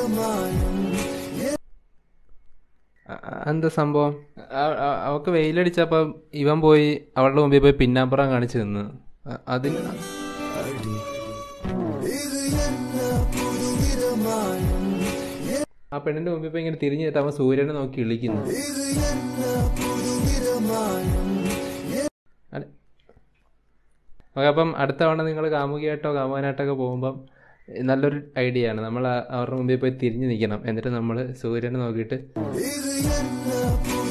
അ- അ- എന്താ സംഭവം അ- അ- അവക്ക് വെയിലടിച്ചപ്പോ ഇവൻ പോയി അവളുടെ മുമ്പിൽ പോയി പിന്നാമ്പുറം കാണിച്ചു നിന്ന് അ- അതിന് ആ പെണ്ണിന്റെ മുമ്പിൽ പോയി ഇങ്ങനെ തിരിഞ്ഞു നിന്നിട്ട് അവൻ സൂര്യനെ നോക്കി ഇളിക്കുന്നു അല്ല. ഓക്കെ അപ്പം അടുത്ത തവണ നിങ്ങൾ കാമുകിയായിട്ടോ കാമുകനായിട്ടൊക്കെ പോകുമ്പം നല്ലൊരു ഐഡിയ ആണ് നമ്മൾ അവരുടെ മുമ്പിൽ പോയി തിരിഞ്ഞു നിൽക്കണം എന്നിട്ട് നമ്മൾ സൂര്യനെ നോക്കിയിട്ട്